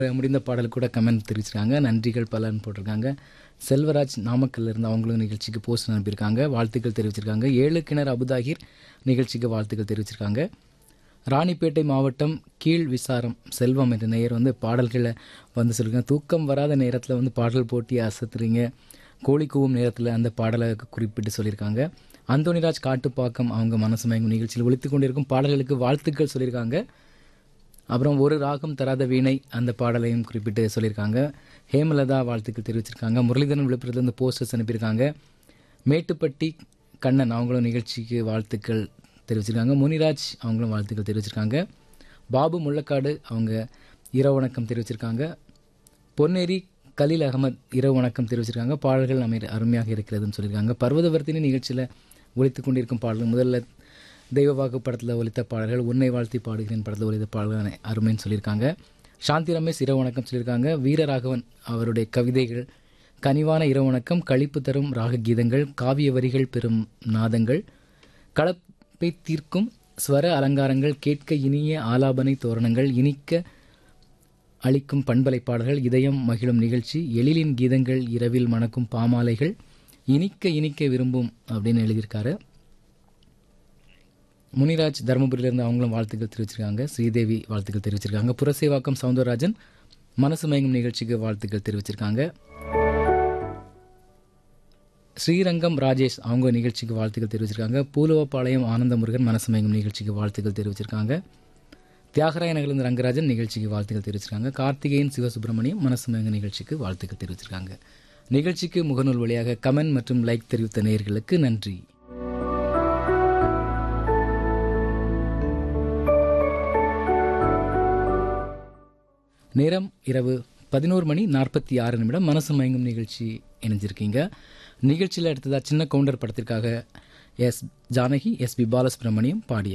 முடிந்த பாடல் கூட கமெண்ட் தெரிவிச்சிருக்காங்க நன்றிகள் பலன்னு போட்டிருக்காங்க செல்வராஜ் நாமக்கல்ல இருந்து அவங்களும் நிகழ்ச்சிக்கு போஸ்ட் அனுப்பியிருக்காங்க வாழ்த்துக்கள் தெரிவிச்சிருக்காங்க ஏழு கிணறு அபுதாகிர் நிகழ்ச்சிக்கு வாழ்த்துக்கள் தெரிவிச்சிருக்காங்க ராணிப்பேட்டை மாவட்டம் கீழ் விசாரம் செல்வம் என்ற நேயர் வந்து பாடல்களை வந்து சொல்லியிருக்காங்க தூக்கம் வராத நேரத்தில் வந்து பாடல் போட்டி அசத்துறீங்க கோழி கூவும் நேரத்தில் அந்த பாடலை குறிப்பிட்டு சொல்லியிருக்காங்க அந்தோனிராஜ் காட்டுப்பாக்கம் அவங்க மனசு மயங்கும் நிகழ்ச்சியில் ஒழித்து கொண்டிருக்கும் பாடல்களுக்கு வாழ்த்துக்கள் சொல்லியிருக்காங்க அப்புறம் ஒரு ராகம் தராத வீணை அந்த பாடலையும் குறிப்பிட்டு சொல்லியிருக்காங்க ஹேமலதா வாழ்த்துக்கள் தெரிவிச்சிருக்காங்க முரளிதரன் விழுப்புரத்துலேருந்து போஸ்டர்ஸ் அனுப்பியிருக்காங்க மேட்டுப்பட்டி கண்ணன் அவங்களும் நிகழ்ச்சிக்கு வாழ்த்துக்கள் தெரிவிச்சிருக்காங்க முனிராஜ் அவங்களும் வாழ்த்துக்கள் தெரிவிச்சிருக்காங்க பாபு முள்ளக்காடு அவங்க இரவு வணக்கம் தெரிவிச்சிருக்காங்க பொன்னேரி கலீல் அகமத் இரவு வணக்கம் தெரிவிச்சிருக்காங்க பாடல்கள் அமை அருமையாக இருக்கிறதுன்னு சொல்லியிருக்காங்க பர்வதவர்த்தினி நிகழ்ச்சியில் ஒழித்து கொண்டிருக்கும் பாடல்கள் முதல்ல தெய்வ வாக்கு படத்தில் ஒலித்த பாடல்கள் உன்னை வாழ்த்தி பாடுகிறேன் படத்தில் ஒலித்த பாடல்கள் அருமைன்னு சொல்லியிருக்காங்க சாந்தி ரமேஷ் இரவு வணக்கம் சொல்லியிருக்காங்க வீரராகவன் அவருடைய கவிதைகள் கனிவான இரவு வணக்கம் களிப்பு தரும் ராக கீதங்கள் காவிய வரிகள் பெறும் நாதங்கள் கலப்பை தீர்க்கும் ஸ்வர அலங்காரங்கள் கேட்க இனிய ஆலாபனை தோரணங்கள் இனிக்க அளிக்கும் பண்பலை பாடல்கள் இதயம் மகிழும் நிகழ்ச்சி எழிலின் கீதங்கள் இரவில் மணக்கும் பாமாலைகள் இனிக்க இனிக்க விரும்பும் அப்படின்னு எழுதியிருக்காரு முனிராஜ் தருமபுரியிலிருந்து அவங்களும் வாழ்த்துக்கள் தெரிவிச்சிருக்காங்க ஸ்ரீதேவி வாழ்த்துக்கள் தெரிவிச்சிருக்காங்க புரசேவாக்கம் சவுந்தரராஜன் மனசு மயங்கும் நிகழ்ச்சிக்கு வாழ்த்துக்கள் தெரிவிச்சிருக்காங்க ஸ்ரீரங்கம் ராஜேஷ் அவங்க நிகழ்ச்சிக்கு வாழ்த்துக்கள் தெரிவிச்சிருக்காங்க பூலுவப்பாளையம் ஆனந்த முருகன் மனசு மயங்கும் நிகழ்ச்சிக்கு வாழ்த்துக்கள் தெரிவிச்சிருக்காங்க தியாகராய நகர்லேருந்து ரங்கராஜன் நிகழ்ச்சிக்கு வாழ்த்துக்கள் தெரிவிச்சிருக்காங்க கார்த்திகேயன் சிவசுப்பிரமணியம் மனசு மயங்கும் நிகழ்ச்சிக்கு வாழ்த்துக்கள் தெரிவிச்சிருக்காங்க நிகழ்ச்சிக்கு முகநூல் வழியாக கமெண்ட் மற்றும் லைக் தெரிவித்த நேயர்களுக்கு நன்றி நேரம் இரவு பதினோரு மணி நாற்பத்தி ஆறு நிமிடம் மனசு மயங்கும் நிகழ்ச்சி இணைஞ்சிருக்கீங்க நிகழ்ச்சியில் அடுத்ததாக சின்ன கவுண்டர் படத்திற்காக S Janaki S P Balasubrahmanyam பாடிய